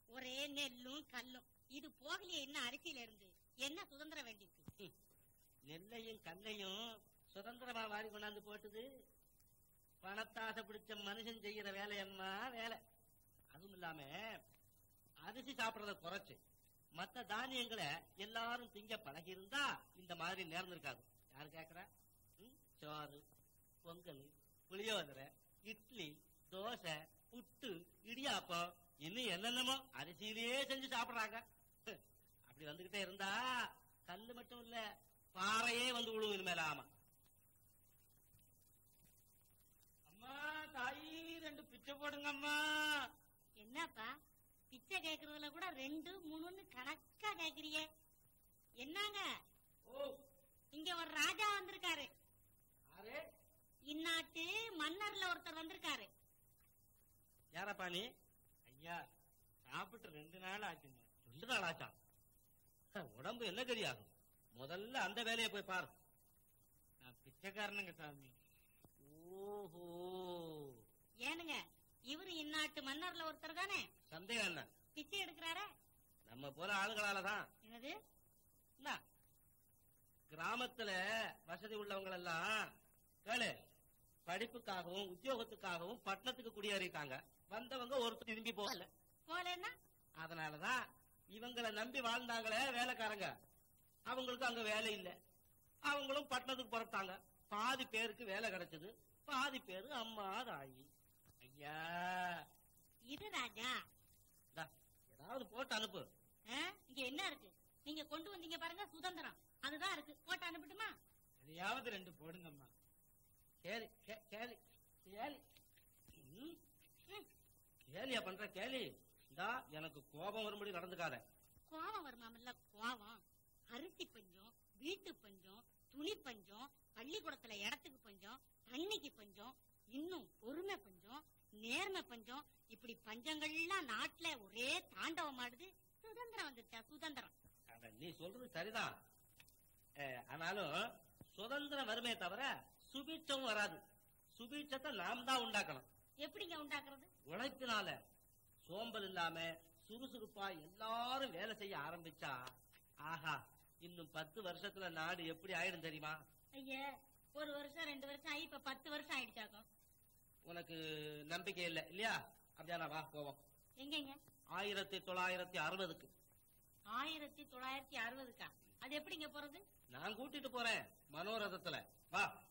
ஒரே நெல்லும் கல்லும் இது போகலையே இன்னும் அரிசியில இருந்து என்ன சுதந்திரம் வேண்டியிருக்கு நெல்லையும் கல்லையும் சுதந்திரமா வாரி கொண்டாந்து போட்டுது பணத்தாசை பிடிச்ச மனுஷன் செய்யற வேலை என்ன வேலை அதுவும் இல்லாம அரிசி சாப்பிடறத குறைச்சு மத்த தானியங்களை எல்லாரும் திங்க பழகி இருந்தா இந்த மாதிரி நேர்ந்திருக்காது யாரு கேக்குறா ம்? சோறு பொங்கல் புளியோதரை இட்லி தோசை புட்டு இடியாப்பம் இன்னும் என்னென்னமோ அரிசியிலேயே செஞ்சு சாப்பிடுறாங்க அப்படி வந்துகிட்டே இருந்தா கல்லு மட்டும் இல்ல பாறையே வந்து விழுவும் இனிமேல ஆமா அம்மா தாயி ரெண்டு பிச்சை போடுங்க அம்மா என்னப்பா பிச்சை கேக்குறதுல கூட ரெண்டு மூணுன்னு கணக்கா கேக்குறியே என்னங்க ஓ இங்க ஒரு ராஜா வந்திருக்காரு அரே இந்நாட்டு மன்னர்ல ஒருத்தர் வந்திருக்காரு யாரப்பா நீ ஐயா சாப்பிட்டு ரெண்டு நாள் ஆச்சுங்க ரெண்டு நாள் ஆச்சா ஹ, உடம்பு என்ன கரியாகும் முதல்ல அந்த வேலையை போய் பாரு நான் பிச்சைக்காரனுங்க சாமி ஓஹோ ஏனுங்க இவரு இந்நாட்டு மன்னர்ல ஒருத்தர் தானே சந்தேகம் என்ன பிச்சை எடுக்கிறாரே நம்ம போல ஆளுகளால தான் என்னது என்ன கிராமத்துல வசதி உள்ளவங்க எல்லாம் கேளு படிப்புக்காகவும் உத்தியோகத்துக்காகவும் பட்டணத்துக்கு குடியேறிட்டாங்க வந்தவங்க ஒருத்தர் திரும்பி போகல போலன்னா அதனாலதான் இவங்களை நம்பி வாழ்ந்தாங்களே வேலைக்காரங்க அவங்களுக்கு அங்க வேலை இல்ல அவங்களும் பட்டணத்துக்கு புறப்பட்டாங்க பாதி பேருக்கு வேலை கிடைச்சது பாதி பேரு அம்மா தாயி ஐயா இது ராஜா இந்தா, ஏதாவது போட்டு அனுப்பு ஆ? இங்க என்ன இருக்கு நீங்க கொண்டு வந்தீங்க பாருங்க சுதந்திரம் அதுதான் இருக்கு போட்டு அனுப்பட்டுமா எதையாவது ரெண்டு போடுங்கம்மா கேலி கே- கேலி கேலி ம், ம். கேலியா பண்ற கேலி இந்தா எனக்கு கோபம் வரும்படி நடந்துக்காத கோவம் வருமாமல்ல கோவம் அரிசி பஞ்சம் வீட்டு பஞ்சம் துணி பஞ்சம் பள்ளிக்கூடத்துல இடத்துக்கு பஞ்சம் தண்ணிக்கு பஞ்சம் இன்னும் பொறுமை பஞ்சம் நேர்மை பஞ்சம் இப்படி பஞ்சங்கள்லாம் நாட்டுல ஒரே தாண்டவம் ஆடுது சுதந்திரம் வந்துருச்சா சுதந்திரம் அட, நீ சொல்றது சரிதான் அஹ், ஆனாலும் சுதந்திரம் வருமே தவிர சுபீட்சம் வராது சுபீட்சத்தை நாம் தான் உண்டாக்கணும் எப்படிங்க உண்டாக்குறது உழைப்பினால சோம்பல் இல்லாம சுறுசுறுப்பா எல்லாரும் வேலை செய்ய ஆரம்பிச்சா ஆஹா இன்னும் பத்து வருஷத்துல நாடு எப்படி ஆயிடும் தெரியுமா ஐயா ஒரு வருஷம் ரெண்டு வருஷம் ஆகி இப்ப பத்து வருஷம் ஆயிடுச்சாக்கும் உனக்கு நம்பிக்கை இல்ல இல்லையா அப்படியானா வா போவோம் எங்கங்க ஆயிரத்தி தொள்ளாயிரத்தி அறுபதுக்கு ஆயிரத்தி தொள்ளாயிரத்தி அறுபதுக்கா அது எப்படிங்க போறது நான் கூட்டிட்டு போறேன் மனோரதத்துல வா